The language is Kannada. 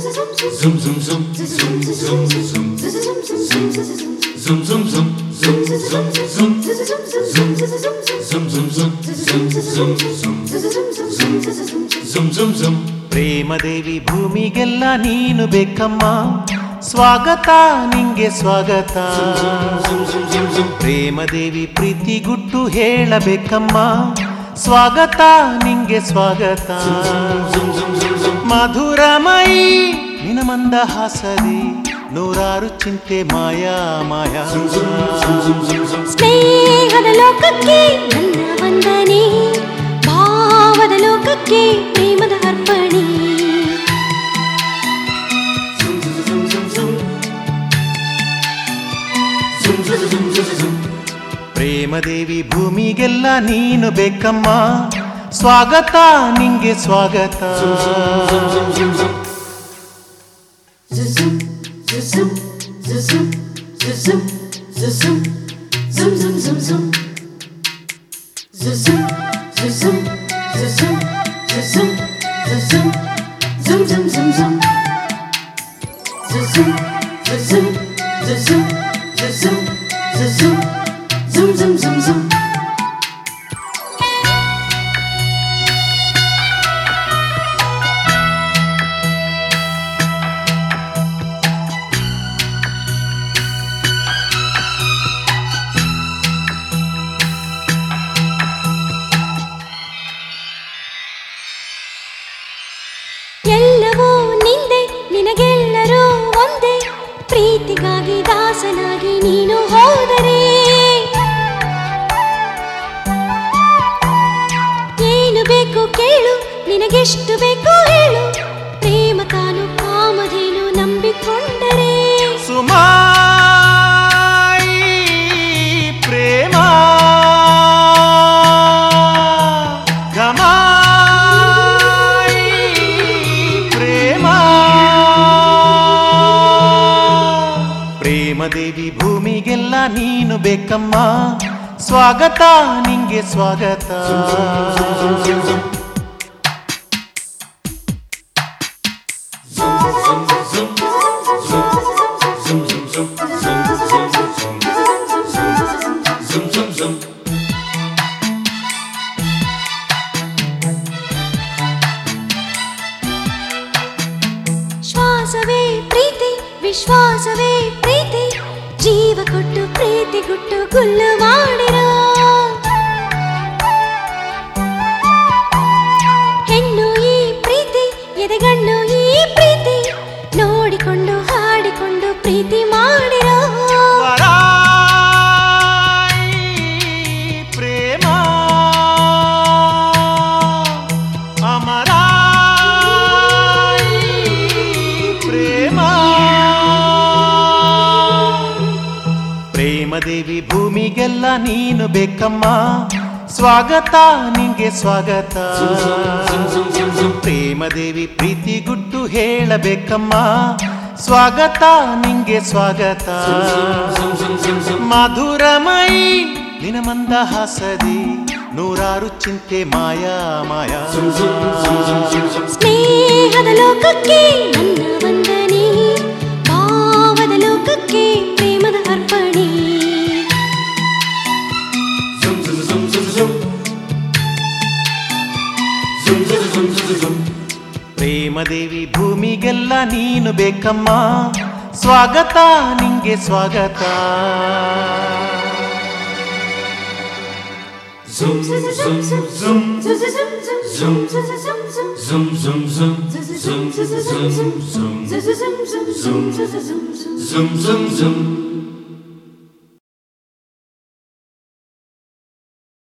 Zoom zoom zoom zoom zoom zoom zoom zoom zoom zoom zoom zoom zoom zoom zoom zoom zoom zoom zoom ಪ್ರೇಮದೇವಿ ಭೂಮಿಗೆಲ್ಲ ನೀನು ಬೇಕಮ್ಮ ಸ್ವಾಗತ ನಿಂಗೆ ಸ್ವಾಗತ ಪ್ರೇಮದೇವಿ ಪ್ರೀತಿ ಗುಟ್ಟು ಹೇಳಬೇಕಮ್ಮ ಸ್ವಾಗತ ನಿಂಗೆ ಸ್ವಾಗತ ಮಧುರಮಯಿ ನಿನ ಮಂದಹಾಸದಿ ನೂರಾರು ಚಿಂತೆ ಮಾಯಾ ಮಾಯಾ ಸ್ನೇಹದ ಲೋಕಕ್ಕೆ ನನ್ನ ವಂದನೆ ಭಾವದ ಲೋಕಕ್ಕೆ ಪ್ರೇಮದ ಅರ್ಪಣೆ ಪ್ರೇಮದೇವಿ ಭೂಮಿಗೆಲ್ಲ ನೀನು ಬೇಕಮ್ಮ ಸ್ವಾಗತ ನಿಂಗೆ ಸ್ವಾಗತ ಎಲ್ಲವೂ ನಿಂದೆ ನಿನಗೆಲ್ಲರೂ ಒಂದೇ ಪ್ರೀತಿಗಾಗಿ ದಾಸನಾಗಿ ನೀನು ಹೋದರೆ ಏನು ಬೇಕು ಕೇಳು ನಿನಗೆಷ್ಟು ಬೇಕು ಹೇಳು ಪ್ರೇಮ ತಾನು ಕಾಮಧೇನು ನಂಬಿಕೊಂಡರೆ ಸುಮಾ ಪ್ರೇಮ ಘಮಾಯಿ ಪ್ರೇಮ ಪ್ರೇಮದೇವಿ ಭೂಮಿಗೆಲ್ಲ ನೀನು ಬೇಕಮ್ಮ ಸ್ವಾಗತ ನಿಂಗೆ ಸ್ವಾಗತ ಶ್ವಾಸವೇ ಪ್ರೀತಿ ವಿಶ್ವಾಸವೇ ಪ್ರೀತಿ ಜೀವ ಕೊಟ್ಟು ಪ್ರೀತಿ ಗುಟ್ಟು ಗುಲ್ಲು ಮಾಡಿರೋ ಹೆಣ್ಣು ಈ ಪ್ರೀತಿ ಎದೆಗಣ್ಣು ಈ ಪ್ರೀತಿ ನೋಡಿಕೊಂಡು ಹಾಡಿಕೊಂಡು ಪ್ರೀತಿ ಮಾಡಿರೋ ವರಾಯಿ ಪ್ರೇಮ ಅಮರಾಯಿ ಪ್ರೇಮ ಪ್ರೇಮದೇವಿ ಭೂಮಿಗೆಲ್ಲ ನೀನು ಬೇಕಮ್ಮ ಸ್ವಾಗತ ನಿಂಗೆ ಸ್ವಾಗತ ಪ್ರೇಮದೇವಿ ಪ್ರೀತಿ ಗುಟ್ಟು ಹೇಳಬೇಕಮ್ಮ ಸ್ವಾಗತ ನಿಂಗೆ ಸ್ವಾಗತ ಮಧುರಮಯಿ ನಿನ ಮಂದಹಾಸದಿ ನೂರಾರು ಚಿಂತೆ ಮಾಯಾ ಮಾಯಾ ಸ್ನೇಹದ ಲೋಕಕ್ಕೆ ನನ್ನ ವಂದನೆ ಭಾವದ ಲೋಕಕ್ಕೆ ಪ್ರೇಮದ ಅರ್ಪಣೆ ಪ್ರೇಮದೇವಿ ಭೂಮಿಗೆಲ್ಲ ನೀನು ಬೇಕಮ್ಮ ಸ್ವಾಗತ ನಿಂಗೆ ಸ್ವಾಗತ Zoom zoom zoom zoom zoom zoom zoom zoom zoom zoom zoom zoom zoom zoom zoom zoom